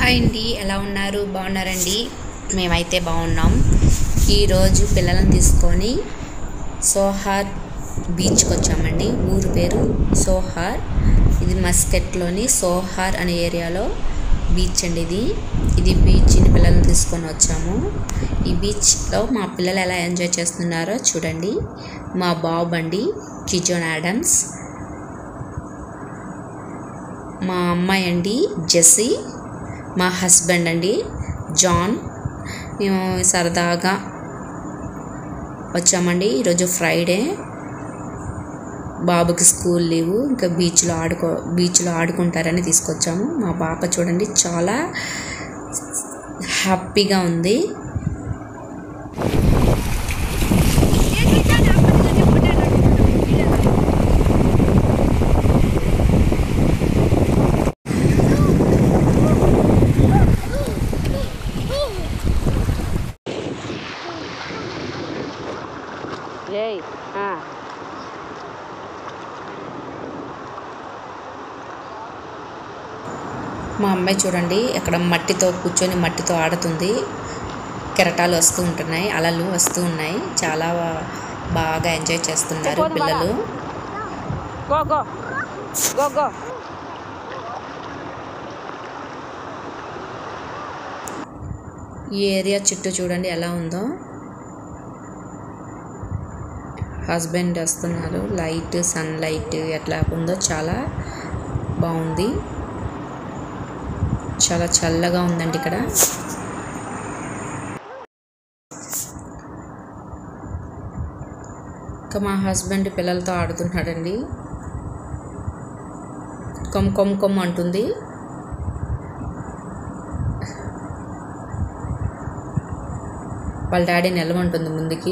Hi అండి ఎలా ఉన్నారు బాగున్నారండి మేమైతే బాగున్నాం ఈరోజు పిల్లలను తీసుకొని సోహార్ బీచ్కి వచ్చామండి ఊరు పేరు సోహార్ ఇది మస్కెట్లోని సోహార్ అనే ఏరియాలో బీచ్ అండి ఇది ఇది బీచ్ని పిల్లల్ని తీసుకొని వచ్చాము ఈ బీచ్లో మా పిల్లలు ఎలా ఎంజాయ్ చేస్తున్నారో చూడండి మా బాబు అండి కిజోన్ యాడమ్స్ మా అమ్మాయి అండి జెస్సీ మా హస్బెండ్ అండి జాన్ మేము సరదాగా వచ్చామండి ఈరోజు ఫ్రైడే బాబుకి స్కూల్ లీవ్ ఇంకా బీచ్లో ఆడుకో బీచ్లో ఆడుకుంటారని తీసుకొచ్చాము మా పాప చూడండి చాలా హ్యాపీగా ఉంది రేయ్ ఆ. మా అమ్మాయి చూడండి అక్కడ మట్టితో కూర్చొని మట్టితో ఆడుతుంది కెరటాలు వస్తూ ఉంటున్నాయి అలలు వస్తూ ఉన్నాయి చాలా బాగా ఎంజాయ్ చేస్తున్నారు పిల్లలు గో గో గో గో ఈ ఏరియా చుట్టూ చూడండి ఎలా ఉందో హస్బెండ్ వస్తున్నారు లైట్ సన్ లైట్ ఎట్లా ఉందో చాలా బాగుంది చాలా చల్లగా ఉందండి ఇక్కడ ఇంకా మా హస్బెండ్ పిల్లలతో ఆడుతున్నాడండి కొమ్ కొమ్ కొమ్ అంటుంది వాళ్ళ డాడీ నిలవంటుంది ముందుకి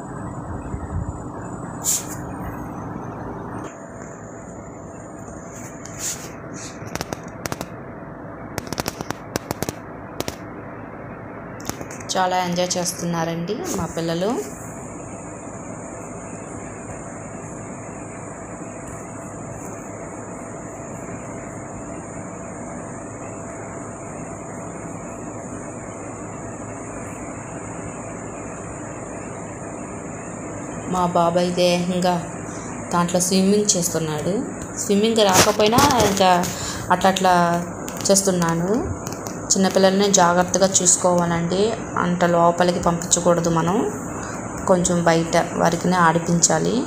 చాలా ఎంజాయ్ చేస్తున్నారండి మా పిల్లలు మా బాబాయ్ అయితే ఇంకా దాంట్లో స్విమ్మింగ్ చేస్తున్నాడు స్విమ్మింగ్ రాకపోయినా ఇంకా అట్లా అట్లా చేస్తున్నాను చిన్నపిల్లల్ని జాగ్రత్తగా చూసుకోవాలండి అంత లోపలికి పంపించకూడదు మనం కొంచెం బయట వారికి ఆడిపించాలి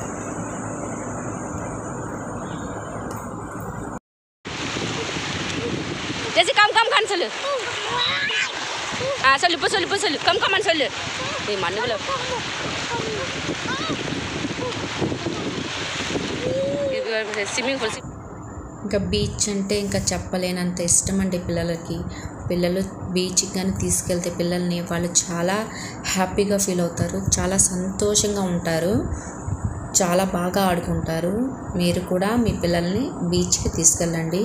ஜெசி கம் கம் கான்னு சொல்லு ஆ சொல்லு இப்போ சொல்லு இப்போ சொல்லு கம் கம்மான்னு சொல்லு ஏய் மண்ணுக்குள்ள இது ஸ்விம்மிங் పూల్ ఇంకా బీచ్ అంటే ఇంకా చెప్పలేనంత ఇష్టం అండి పిల్లలకి పిల్లలు బీచ్కి కానీ తీసుకెళ్తే పిల్లల్ని వాళ్ళు చాలా హ్యాపీగా ఫీల్ అవుతారు చాలా సంతోషంగా ఉంటారు చాలా బాగా ఆడుకుంటారు మీరు కూడా మీ పిల్లల్ని బీచ్కి తీసుకెళ్ళండి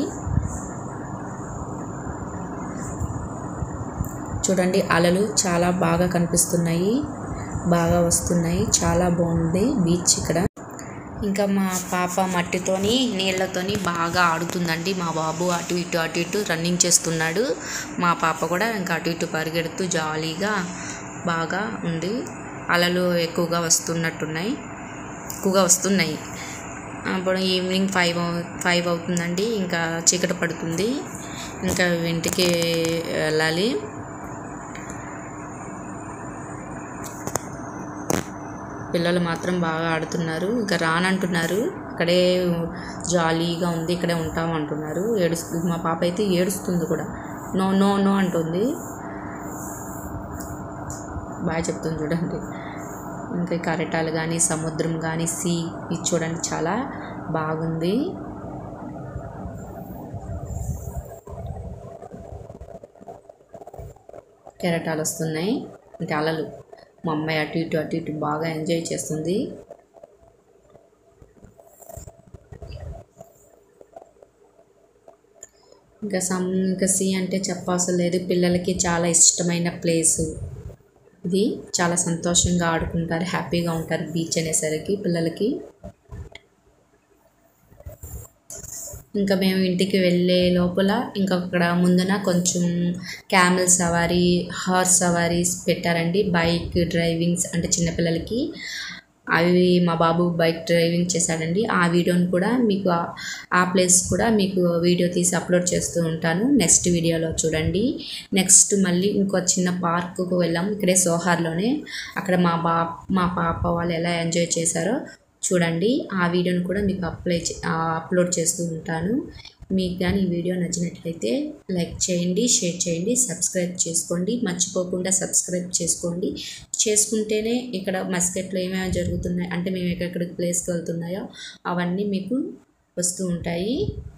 చూడండి అలలు చాలా బాగా కనిపిస్తున్నాయి బాగా వస్తున్నాయి చాలా బాగుంది బీచ్ ఇక్కడ ఇంకా మా పాప మట్టితోని నీళ్ళతోని బాగా ఆడుతుందండి మా బాబు అటు ఇటు అటు ఇటు రన్నింగ్ చేస్తున్నాడు మా పాప కూడా ఇంకా అటు ఇటు పరిగెడుతూ జాలీగా బాగా ఉంది అలలు ఎక్కువగా వస్తున్నట్టున్నాయి ఎక్కువగా వస్తున్నాయి అప్పుడు ఈవినింగ్ ఫైవ్ ఫైవ్ అవుతుందండి ఇంకా చీకటి పడుతుంది ఇంకా ఇంటికి వెళ్ళాలి పిల్లలు మాత్రం బాగా ఆడుతున్నారు ఇంకా రానంటున్నారు ఇక్కడే జాలీగా ఉంది ఇక్కడే ఉంటాం అంటున్నారు ఏడుస్తుంది మా పాప అయితే ఏడుస్తుంది కూడా నో నో నో అంటుంది బాగా చెప్తుంది చూడండి ఇంకా కరెటాలు కానీ సముద్రం కానీ సీ ఇది చూడండి చాలా బాగుంది కెరటాలు వస్తున్నాయి అంటే అలలు మా అమ్మాయి అటు ఇటు అటు ఇటు బాగా ఎంజాయ్ చేస్తుంది ఇంకా సమ్ ఇంకా సీ అంటే చెప్పవసరం లేదు పిల్లలకి చాలా ఇష్టమైన ప్లేసు ఇది చాలా సంతోషంగా ఆడుకుంటారు హ్యాపీగా ఉంటారు బీచ్ అనేసరికి పిల్లలకి ఇంకా మేము ఇంటికి వెళ్ళే లోపల ఇంకా అక్కడ ముందున కొంచెం క్యామెల్ సవారీ హార్స్ సవారీస్ పెట్టారండి బైక్ డ్రైవింగ్స్ అంటే చిన్నపిల్లలకి అవి మా బాబు బైక్ డ్రైవింగ్ చేశాడండి ఆ వీడియోని కూడా మీకు ఆ- ఆ ప్లేస్ కూడా మీకు వీడియో తీసి అప్లోడ్ చేస్తూ ఉంటాను నెక్స్ట్ వీడియోలో చూడండి నెక్స్ట్ మళ్ళీ ఇంకో చిన్న పార్కుకు వెళ్ళాము ఇక్కడే సోహార్లోనే అక్కడ మా బా మా పాప వాళ్ళు ఎలా ఎంజాయ్ చేశారో చూడండి ఆ వీడియోని కూడా మీకు అప్లై చే- ఆ, అప్లోడ్ చేస్తూ ఉంటాను మీకు కానీ ఈ వీడియో నచ్చినట్లయితే లైక్ చేయండి షేర్ చేయండి సబ్స్క్రైబ్ చేసుకోండి మర్చిపోకుండా సబ్స్క్రైబ్ చేసుకోండి చేసుకుంటేనే ఇక్కడ మస్కెట్లో ఏమేమి జరుగుతున్నాయి అంటే మేము ఎక్కడెక్కడికి ప్లేస్కి వెళ్తున్నాయో అవన్నీ మీకు వస్తూ ఉంటాయి